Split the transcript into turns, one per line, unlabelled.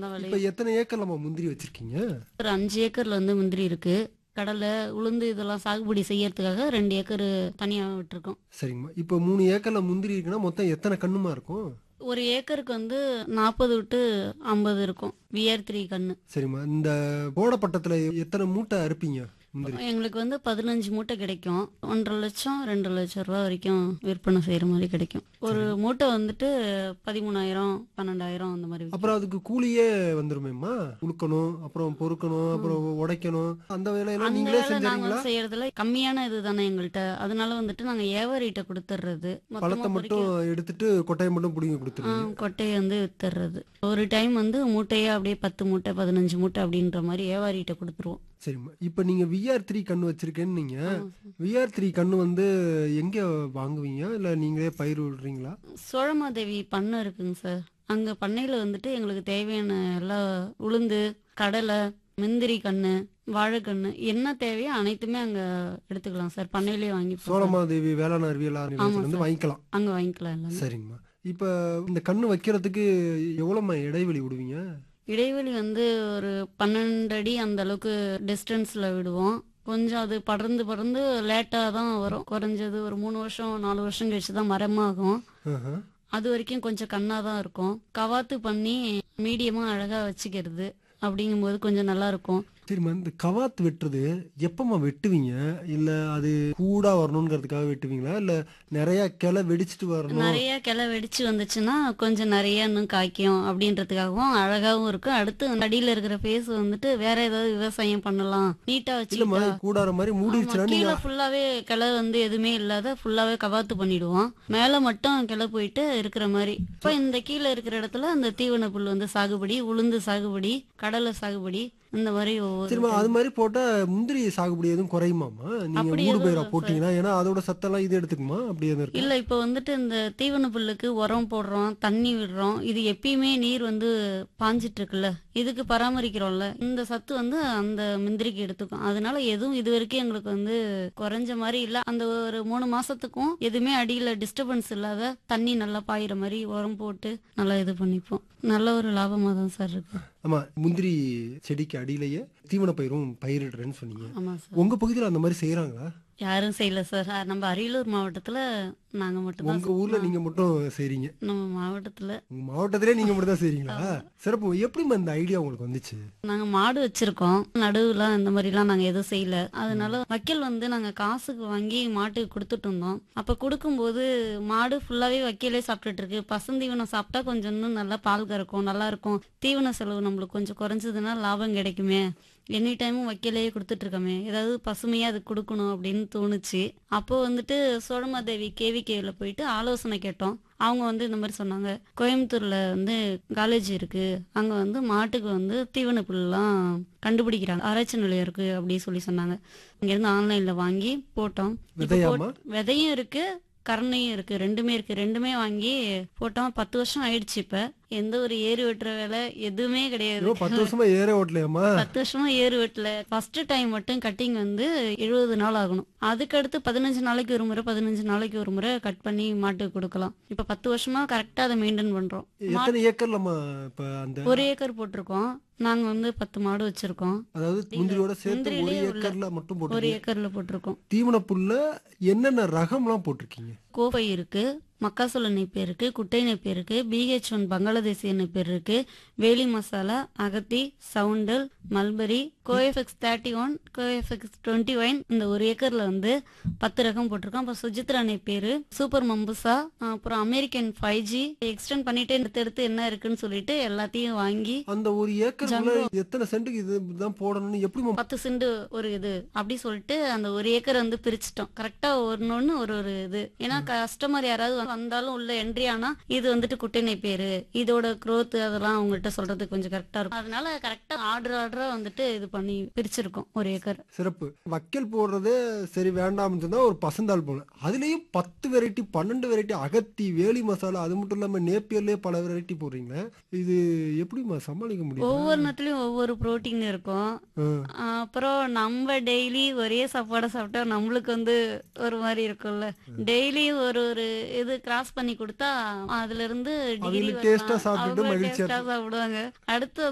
தான்
இப்ப
விளையும்
எத்தனை ஏக்கர்லமா முந்திரி வச்சிருக்கீங்க
ஒரு அஞ்சு ஏக்கர்ல வந்து முந்திரி இருக்கு கடலை உளுந்து இதெல்லாம் சாகுபடி செய்யறதுக்காக ரெண்டு ஏக்கர் தனியா விட்டுருக்கோம்
சரிங்கம்மா இப்ப மூணு ஏக்கர்ல முந்திரி இருக்குன்னா மொத்தம் எத்தனை கண்ணுமா இருக்கும்
ஒரு ஏக்கருக்கு வந்து நாற்பது விட்டு ஐம்பது இருக்கும் விஆர் த்ரீ கண்ணு
சரிம்மா இந்த போடப்பட்டத்துல எத்தனை மூட்டை அறுப்பீங்க முந்திரி
எங்களுக்கு வந்து பதினஞ்சு மூட்டை கிடைக்கும் ஒன்றரை லட்சம் ரெண்டு லட்சம் ரூபா வரைக்கும் விற்பனை செய்யற மாதிரி கிடைக்கும் ஒரு மூட்டை வந்துட்டு பதிமூணாயிரம் பன்னெண்டாயிரம் அந்த மாதிரி விக்கும்.
அப்புறம் அதுக்கு கூலியே வந்துருமேம்மா உழுக்கணும் அப்புறம் பொறுக்கணும் அப்புறம் உடைக்கணும் அந்த வேலையெல்லாம்
அந்த
நீங்களே
வேலை நாங்க
செஞ்சீங்களா
வந்து செய்யறதுல கம்மியான இது தானே எங்கள்கிட்ட அதனால வந்துட்டு நாங்க ஏவாரிட்ட கொடுத்துட்றது
பழத்தை மட்டும் எடுத்துட்டு கொட்டையை மட்டும் பிடிங்கி கொடுத்துருவீங்க
கொட்டையை வந்து வித்துறது ஒரு டைம் வந்து மூட்டையே அப்படியே பத்து மூட்டை பதினஞ்சு மூட்டை அப்படின்ற மாதிரி ஏவாரிட்ட கொடுத்துருவோம்
சரிம்மா இப்ப நீங்க விஆர் த்ரீ கண்ணு வச்சிருக்கேன்னு நீங்க விஆர் த்ரீ கண்ணு வந்து எங்க வாங்குவீங்க இல்ல நீங்களே பயிர் விடுறீங்களா
சோழமாதேவி பண்ணை இருக்குங்க சார் அங்க பண்ணையில வந்துட்டு எங்களுக்கு தேவையான எல்லா உளுந்து கடலை முந்திரி கண்ணு வாழைக்கண்ணு என்ன தேவையோ அனைத்துமே அங்க எடுத்துக்கலாம் சார் பண்ணையிலேயே வாங்கி
சோழமாதேவி வேளாண் அறிவியல் நிலையத்துல இருந்து வாங்கிக்கலாம்
அங்க வாங்கிக்கலாம் எல்லாமே
சரிங்கம்மா இப்ப இந்த கண்ணு வைக்கிறதுக்கு எவ்வளவுமா இடைவெளி விடுவீங்க
இடைவெளி வந்து ஒரு பன்னெண்டு அடி அந்த அளவுக்கு டிஸ்டன்ஸ்ல விடுவோம் கொஞ்சம் அது படர்ந்து படர்ந்து லேட்டாக தான் வரும் குறைஞ்சது ஒரு மூணு வருஷம் நாலு வருஷம் கழிச்சு தான் மரமாகும்
ஆஹா.
அது வரைக்கும் கொஞ்சம் கண்ணா தான் இருக்கும் கவாத்து பண்ணி மீடியமா அழகா வச்சுக்கிறது அப்படிங்கும்போது கொஞ்சம் நல்லா இருக்கும்
சரிம்மா இந்த கவாத் வெட்டுறது எப்பமா வெட்டுவீங்க இல்ல அது கூடா வரணுங்கிறதுக்காக வெட்டுவீங்களா இல்ல நிறைய கிளை வெடிச்சிட்டு வரணும்
நிறைய கிளை வெடிச்சு வந்துச்சுன்னா கொஞ்சம் நிறைய இன்னும் காய்க்கும் அப்படின்றதுக்காகவும் அழகாவும் இருக்கும் அடுத்து அடியில இருக்கிற ஃபேஸ் வந்துட்டு வேற ஏதாவது விவசாயம் பண்ணலாம் நீட்டா
இல்லம்மா
வச்சுக்கிட்டா
கூடார மாதிரி மூடிடுச்சுன்னா
ஆமா,
நீங்க
கீழே ஃபுல்லாவே கிளை வந்து எதுவுமே இல்லாத ஃபுல்லாவே கவாத்து பண்ணிடுவோம் மேல மட்டும் கிளை போயிட்டு இருக்கிற மாதிரி இப்ப இந்த கீழே இருக்கிற இடத்துல அந்த தீவன புல் வந்து சாகுபடி உளுந்து சாகுபடி கடலை சாகுபடி இந்த மாதிரி ஒவ்வொரு
சரிம்மா அது மாதிரி போட்டா முந்திரி சாகுபடி எதுவும் குறையுமாமா நீங்க
அப்படி
மூடு
எதுவும்
பயிரா
இல்ல
போட்டீங்கன்னா ஏன்னா அதோட சத்தெல்லாம் இது எடுத்துக்குமா அப்படி எதுவும் இருக்கு
இல்ல இப்ப வந்துட்டு இந்த தீவன புல்லுக்கு உரம் போடுறோம் தண்ணி விடுறோம் இது எப்பயுமே நீர் வந்து பாஞ்சிட்டு இருக்குல்ல இதுக்கு பராமரிக்கிறோம்ல இந்த சத்து வந்து அந்த முந்திரிக்கு எடுத்துக்கும் அதனால எதுவும் இது வரைக்கும் எங்களுக்கு வந்து குறைஞ்ச மாதிரி இல்ல அந்த ஒரு மூணு மாசத்துக்கும் எதுவுமே அடியில டிஸ்டர்பன்ஸ் இல்லாத தண்ணி நல்லா பாயிற மாதிரி உரம் போட்டு நல்லா இது பண்ணிப்போம் நல்ல ஒரு லாபமா தான் சார் இருக்கு
ஆமா முந்திரி செடிக்கு அடியிலேயே தீவன பயிரும் பயிரிடுறேன்னு சொன்னீங்க
ஆமா சார்
உங்க பகுதியில அந்த மாதிரி செய்யறாங்களா
யாரும் செய்யல சார் நம்ம அரியலூர் மாவட்டத்துல நாங்க மட்டும்தான்
உங்க ஊர்ல நீங்க மட்டும் செய்றீங்க
நம்ம மாவட்டத்துல
உங்க மாவட்டத்திலே நீங்க மட்டும் தான் செய்றீங்களா சிறப்பு எப்படிம்மா இந்த ஐடியா உங்களுக்கு வந்துச்சு
நாங்க மாடு வச்சிருக்கோம் நடுவுலாம் இந்த மாதிரிலாம் நாங்க எதுவும் செய்யல அதனால வைக்கல் வந்து நாங்க காசுக்கு வாங்கி மாட்டுக்கு கொடுத்துட்டு இருந்தோம் அப்ப கொடுக்கும்போது மாடு ஃபுல்லாவே வைக்கலே சாப்பிட்டுட்டு இருக்கு பசுந்தீவனம் சாப்பிட்டா கொஞ்சம் இன்னும் நல்லா பால் கறக்கும் நல்லா இருக்கும் தீவன செலவு நம்மளுக்கு கொஞ்சம் குறைஞ்சதுன்னா லாபம் கிடைக்குமே எனி டைமும் வைக்கலையே கொடுத்துட்டு இருக்கோமே ஏதாவது பசுமையா அது கொடுக்கணும் அப்படின்னு தோணுச்சு அப்போ வந்துட்டு சோழமாதேவி கேவிகேல போயிட்டு ஆலோசனை கேட்டோம் அவங்க வந்து இந்த மாதிரி சொன்னாங்க கோயம்புத்தூர்ல வந்து காலேஜ் இருக்கு அங்க வந்து மாட்டுக்கு வந்து தீவன புல்லாம் கண்டுபிடிக்கிறாங்க ஆராய்ச்சி நிலையம் இருக்கு அப்படின்னு சொல்லி சொன்னாங்க இங்க இருந்து ஆன்லைன்ல வாங்கி போட்டோம் இப்ப
விதையாம்மா?
போட்- விதையும் இருக்கு கரணையும் இருக்கு ரெண்டுமே இருக்கு ரெண்டுமே வாங்கி போட்டோம் பத்து வருஷம் ஆயிடுச்சு இப்ப எந்த ஒரு ஏறு வெட்டுற வேலை எதுவுமே கிடையாது
ஐயோ பத்து வருஷமா ஏற ஓட்டலையாம்மா
பத்து வருஷமா ஏறு வெட்டல ஃபர்ஸ்ட் டைம் மட்டும் கட்டிங் வந்து எழுபது நாள் ஆகணும் அதுக்கடுத்து பதினஞ்சு நாளைக்கு ஒரு முறை பதினஞ்சு நாளைக்கு ஒரு முறை கட் பண்ணி மாட்டுக்கு கொடுக்கலாம் இப்ப பத்து வருஷமா கரெக்டா அதை மெயின்டைன் பண்றோம்
எத்தனை ஏக்கர்லம்மா இப்ப அந்த
ஒரு ஏக்கர் போட்டிருக்கோம் நாங்க வந்து பத்து மாடு வச்சிருக்கோம்
அதாவது முந்திரியோட சேர்த்து ஒரு
முந்திரியிலே உள்ள-
ஏக்கர்ல மட்டும்
ஒரு
போட்டு
ஏக்கர்ல போட்டிருக்கோம்
தீவன புல்ல என்னென்ன ரகம்லாம் போட்டிருக்கீங்க
கோவை இருக்கு மக்காசோள நெய்ப்பே இருக்கு குட்டை நெய்ப்பே இருக்கு பிஹெச் ஒன் பங்களாதேசிய நெய்ப்பே இருக்கு வேலி மசாலா அகத்தி சவுண்டல் mulberry COFX thirty one COFX twenty one இந்த ஒரு ஏக்கர்ல வந்து பத்து ரகம் போட்டிருக்கோம் அப்புறம் சுஜித்ரா நெய்ப்பேரு சூப்பர் மம்புசா அப்புறம் அமெரிக்கன் ஃபைவ் ஜி எக்ஸ்டெண்ட் பண்ணிட்டே எடுத்து எடுத்து என்ன இருக்குன்னு சொல்லிட்டு எல்லாத்தையும் வாங்கி
அந்த ஒரு ஏக்கருக்குள்ள எத்தனை சென்ட்டுக்கு இதுதான் போடணும்னு எப்படி
பத்து சென்ட் ஒரு இது அப்படி சொல்லிட்டு அந்த ஒரு ஏக்கர் வந்து பிரிச்சிட்டோம் கரெக்டா ஒன்னொன்னு ஒரு ஒரு இது ஏன்னா கஸ்டமர் யாராவது வந்தாலும் உள்ள என்ட்ரி ஆனா இது வந்துட்டு குட்டினை பேரு இதோட growth அதெல்லாம் அவங்கள்ட்ட சொல்றதுக்கு கொஞ்சம் கரெக்டா இருக்கும் அதனால கரெக்டா ஆர்டர் ஆர்டரா வந்துட்டு இது பண்ணி பிரிச்சிருக்கோம் ஒரு ஏக்கர்
சிறப்பு வக்கல் போடுறதே சரி வேண்டாம்னு சொன்னா ஒரு பசந்தாள் போல அதுலயும் பத்து வெரைட்டி பன்னெண்டு வெரைட்டி அகத்தி வேலி மசாலா அது மட்டும் இல்லாம நேப்பியர்லயே பல வெரைட்டி போடுறீங்களே இது எப்படிம்மா சமாளிக்க முடியும்
ஒவ்வொரு நேரத்துலயும் ஒவ்வொரு புரோட்டீன் இருக்கும்
ஆ.
அப்புறம் நம்ம டெய்லி ஒரே சாப்பாடை சாப்பிட்டா நம்மளுக்கு வந்து ஒரு மாதிரி இருக்கும்ல டெய்லி ஒரு ஒரு இது கிராஸ் பண்ணி கொடுத்தா அதுல இருந்து டிகிரி
அவங்களுக்கு taste ஆ சாப்பிட்டுட்டு மகிழ்ச்சியா
சாப்பிடுவாங்க அடுத்து